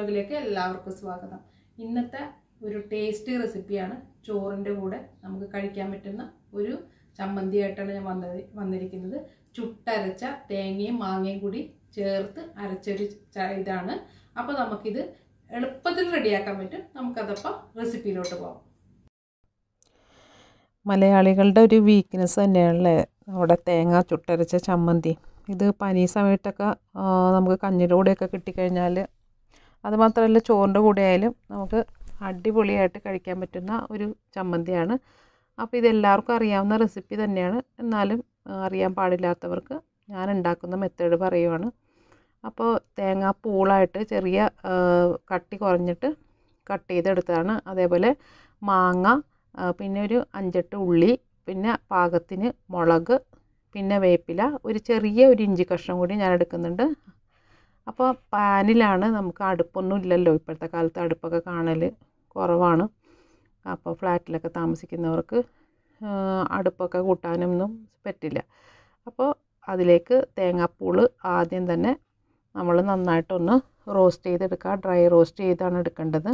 വ്ലോഗിലേക്ക് എല്ലാവർക്കും സ്വാഗതം ഇന്നത്തെ ഒരു ടേസ്റ്റി റെസിപ്പിയാണ് ചോറിൻ്റെ കൂടെ നമുക്ക് കഴിക്കാൻ പറ്റുന്ന ഒരു ചമ്മന്തിയായിട്ടാണ് ഞാൻ വന്നത് വന്നിരിക്കുന്നത് ചുട്ടരച്ച തേങ്ങയും മാങ്ങയും കൂടി ചേർത്ത് അരച്ചൊരു ച- ഇതാണ് അപ്പോൾ നമുക്കിത് എളുപ്പത്തിൽ റെഡിയാക്കാൻ പറ്റും നമുക്കതപ്പോൾ റെസിപ്പിയിലോട്ട് പോകാം മലയാളികളുടെ ഒരു വീക്ക്നെസ് തന്നെയാണല്ലേ നമ്മുടെ തേങ്ങ ചുട്ടരച്ച ചമ്മന്തി ഇത് പനി സമയത്തൊക്കെ ആ, നമുക്ക് കഞ്ഞിയുടെ കൂടെയൊക്കെ കിട്ടിക്കഴിഞ്ഞാൽ അത് മാത്രമല്ല ചോറിൻ്റെ കൂടെ ആയാലും നമുക്ക് അടിപൊളിയായിട്ട് കഴിക്കാൻ പറ്റുന്ന ഒരു ചമ്മന്തിയാണ് അപ്പോൾ ഇതെല്ലാവർക്കും അറിയാവുന്ന റെസിപ്പി തന്നെയാണ് എന്നാലും ആ, അറിയാൻ പാടില്ലാത്തവർക്ക് ഞാൻ ഉണ്ടാക്കുന്ന മെത്തേഡ് പറയുവാണ് അപ്പോൾ തേങ്ങ പൂളായിട്ട് ചെറിയ ആ, കട്ടി കുറഞ്ഞിട്ട് കട്ട് ചെയ്തെടുത്തതാണ് അതേപോലെ മാങ്ങ ആ, പിന്നെ ഒരു അഞ്ചെട്ട് ഉള്ളി പിന്നെ പാകത്തിന് മുളക് പിന്നെ വേപ്പില ഒരു ചെറിയ ഒരു ഇഞ്ചി കഷ്ണം കൂടി ഞാൻ എടുക്കുന്നുണ്ട് അപ്പോൾ പാനിലാണ് നമുക്ക് അടുപ്പൊന്നും ഇല്ലല്ലോ ഇപ്പോഴത്തെ കാലത്ത് അടുപ്പൊക്കെ കാണൽ കുറവാണ് അപ്പോൾ ഫ്ലാറ്റിലൊക്കെ താമസിക്കുന്നവർക്ക് ആ, അടുപ്പൊക്കെ കൂട്ടാനൊന്നും പറ്റില്ല അപ്പോൾ അതിലേക്ക് തേങ്ങാപ്പൂള് ആദ്യം തന്നെ നമ്മൾ നന്നായിട്ടൊന്ന് റോസ്റ്റ് ചെയ്തെടുക്കുക ഡ്രൈ റോസ്റ്റ് ചെയ്താണ് എടുക്കേണ്ടത്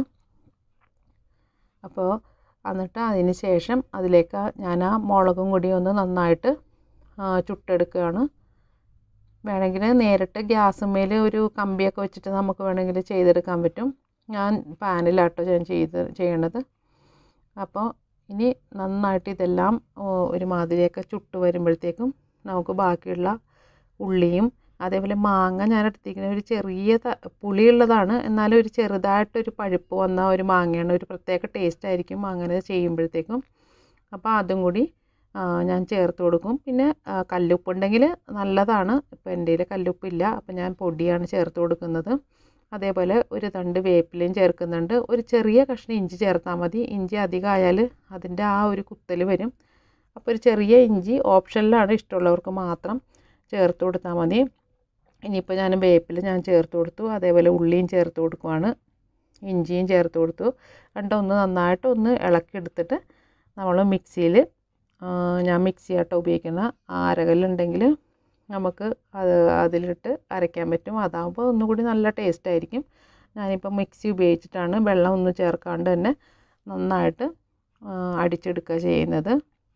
അപ്പോൾ എന്നിട്ട് അതിന് ശേഷം അതിലേക്ക് ഞാൻ ആ മുളകും കൂടി ഒന്ന് നന്നായിട്ട് ആ, ചുട്ടെടുക്കുകയാണ് വേണമെങ്കിൽ നേരിട്ട് ഗ്യാസുമേൽ ഒരു കമ്പിയൊക്കെ വെച്ചിട്ട് നമുക്ക് വേണമെങ്കിൽ ചെയ്തെടുക്കാൻ പറ്റും ഞാൻ പാനിലാട്ടോ ഞാൻ ചെയ്ത് ചെയ്യണത് അപ്പോൾ ഇനി നന്നായിട്ട് ഇതെല്ലാം ഓ, ഒരുമാതിരിയൊക്കെ ചുട്ട് വരുമ്പോഴത്തേക്കും നമുക്ക് ബാക്കിയുള്ള ഉള്ളിയും അതേപോലെ മാങ്ങ ഞാൻ എടുത്തിരിക്കുന്നത് ഒരു ചെറിയ ത- പുളിയുള്ളതാണ് എന്നാലും ഒരു ചെറുതായിട്ടൊരു പഴുപ്പ് വന്ന ഒരു മാങ്ങയാണ് ഒരു പ്രത്യേക ടേസ്റ്റ് ആയിരിക്കും അങ്ങനെ ചെയ്യുമ്പോഴത്തേക്കും അപ്പോൾ അതും കൂടി ആ, ഞാൻ ചേർത്ത് കൊടുക്കും പിന്നെ ആ, കല്ലുപ്പുണ്ടെങ്കിൽ നല്ലതാണ് ഇപ്പോൾ എൻ്റെ കയ്യിൽ കല്ലുപ്പില്ല അപ്പോൾ ഞാൻ പൊടിയാണ് ചേർത്ത് കൊടുക്കുന്നത് അതേപോലെ ഒരു തണ്ട് വേപ്പിലയും ചേർക്കുന്നുണ്ട് ഒരു ചെറിയ കഷ്ണം ഇഞ്ചി ചേർത്താൽ മതി ഇഞ്ചി അധികം ആയാൽ അതിൻ്റെ ആ ഒരു കുത്തൽ വരും അപ്പോൾ ഒരു ചെറിയ ഇഞ്ചി ഓപ്ഷനിലാണ് ഇഷ്ടമുള്ളവർക്ക് മാത്രം ചേർത്ത് കൊടുത്താൽ മതി ഇനിയിപ്പോൾ ഞാൻ വേപ്പില ഞാൻ ചേർത്ത് കൊടുത്തു അതേപോലെ ഉള്ളിയും ചേർത്ത് കൊടുക്കുവാണ് ഇഞ്ചിയും ചേർത്ത് കൊടുത്തു എന്നിട്ട് ഒന്ന് നന്നായിട്ട് ഒന്ന് ഇളക്കിയെടുത്തിട്ട് നമ്മൾ മിക്സിയിൽ ഞാൻ മിക്സി ആട്ടോ ഉപയോഗിക്കുന്ന അരകല്ലുണ്ടെങ്കിൽ നമുക്ക് അത് അതിലിട്ട് അരയ്ക്കാൻ പറ്റും അതാകുമ്പോൾ ഒന്നുകൂടി നല്ല ടേസ്റ്റ് ആയിരിക്കും ഞാനിപ്പോൾ മിക്സി ഉപയോഗിച്ചിട്ടാണ് വെള്ളം ഒന്നും ചേർക്കാണ്ട് തന്നെ നന്നായിട്ട് ആ, അടിച്ചെടുക്കുക ചെയ്യുന്നത്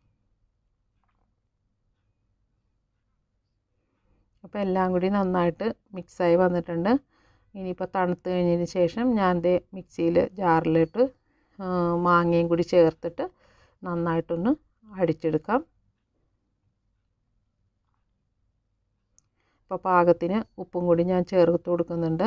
അപ്പോൾ എല്ലാം കൂടി നന്നായിട്ട് മിക്സായി വന്നിട്ടുണ്ട് ഇനിയിപ്പോൾ തണുത്ത് കഴിഞ്ഞതിന് ശേഷം ഞാൻ ദേ മിക്സിയിൽ ജാറിലിട്ട് ആ, മാങ്ങയും കൂടി ചേർത്തിട്ട് നന്നായിട്ടൊന്ന് അടിച്ചെടുക്കാം അപ്പോൾ പാകത്തിന് ഉപ്പും കൂടി ഞാൻ ചേർത്ത് കൊടുക്കുന്നുണ്ട്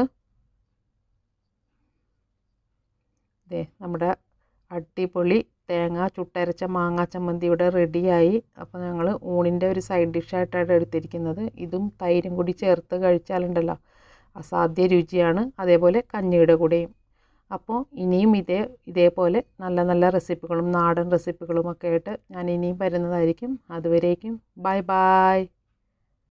ദേ നമ്മുടെ അടിപൊളി തേങ്ങ ചുട്ടരച്ച മാങ്ങാ ചമ്മന്തി ഇവിടെ റെഡിയായി അപ്പോൾ ഞങ്ങൾ ഊണിൻ്റെ ഒരു സൈഡ് ഡിഷായിട്ടാണ് എടുത്തിരിക്കുന്നത് ഇതും തൈരും കൂടി ചേർത്ത് കഴിച്ചാലുണ്ടല്ലോ അസാധ്യ രുചിയാണ് അതേപോലെ കഞ്ഞിയുടെ കൂടെയും അപ്പോൾ ഇനിയും ഇതേ ഇതേപോലെ നല്ല നല്ല റെസിപ്പികളും നാടൻ റെസിപ്പികളും ഒക്കെ ആയിട്ട് ഞാൻ ഇനിയും വരുന്നതായിരിക്കും അതുവരേക്കും ബൈ ബൈ